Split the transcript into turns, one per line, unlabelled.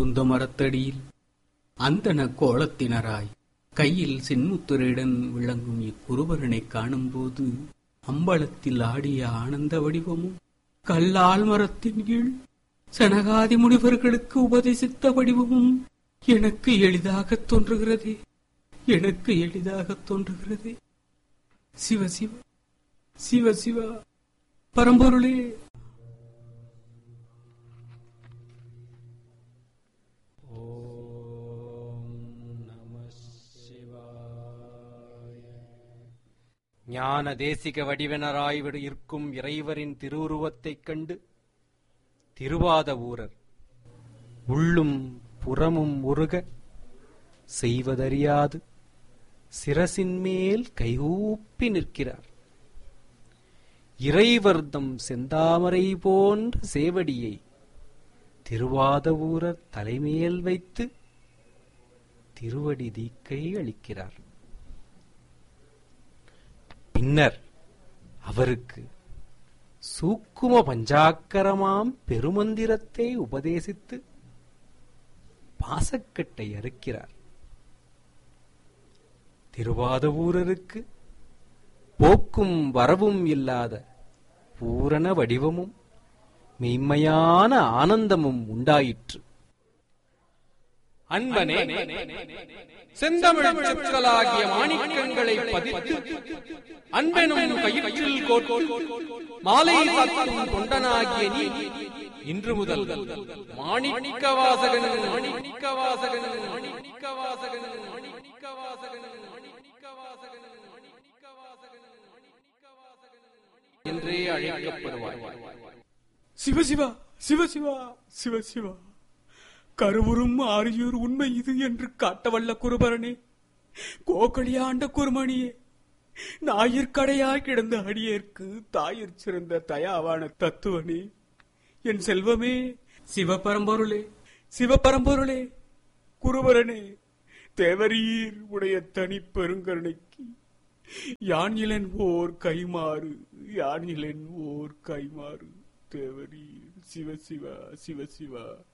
குருந்த மரத்தடியில் அந்தன கோலத்தினராய் கையில் சென்முத்திரையுடன் விளங்கும் இக்குருபரனைக் காணும்போது அம்பலத்தில் ஆடிய ஆனந்த வடிவமும் கல்லால் மரத்தின் கீழ் சனகாதி முனிவர்களுக்கு உபதேசித்த வடிவமும் எனக்கு எளிதாகத் தோன்றுகிறதே எனக்கு எளிதாகத் தோன்றுகிறதே சிவ சிவ சிவ சிவ பரம்பொருளே
ஞான தேசிக வடிவனராய் விடு இருக்கும் இறைவரின் திருவுருவத்தைக் கண்டு திருவாத ஊரர் உள்ளும் புறமும் உருக செய்வதறியாது சிரசின் மேல் கைகூப்பி நிற்கிறார் இறைவர்தம் செந்தாமரை போன்ற சேவடியை திருவாத ஊரர் தலைமேல் வைத்து திருவடி தீக்கை அளிக்கிறார் பின்னர் அவருக்கு சூக்கும பஞ்சாக்கரமாம் பெருமந்திரத்தை உபதேசித்து பாசக்கட்டை அறுக்கிறார் திருவாதவூரருக்கு போக்கும் வரவும் இல்லாத பூரண வடிவமும் மெய்மையான ஆனந்தமும் உண்டாயிற்று அன்பனே செந்தமிழ் சொற்களாகிய மாணிக்கங்களை பதித்து அன்பெனும் கயிற்றில் கோட்டு மாலை சாத்தும் தொண்டனாகிய நீ இன்று முதல் மாணிக்க வாசகன் மாணிக்க வாசகன் மாணிக்க வாசகன் மாணிக்க வாசகன் மாணிக்க வாசகன் மாணிக்க வாசகன் மாணிக்க வாசகன் என்றே அழைக்கப்படுவாய்
சிவசிவா சிவசிவா சிவசிவா கருவுறும் ஆரியூர் உண்மை இது என்று காட்டவல்ல குருபரனே கோக்களியாண்ட குருமணியே ஞாயிற்கடையாய் கிடந்த அடியேற்கு தாயிற் சிறந்த தயாவான தத்துவனே என் செல்வமே சிவபரம்பொருளே சிவபரம்பொருளே குருபரனே தேவரீர் உடைய தனி பெருங்கருணைக்கு யான் இளன் ஓர் கைமாறு யான் இளன் ஓர் கைமாறு தேவரீர் சிவ சிவா சிவ சிவா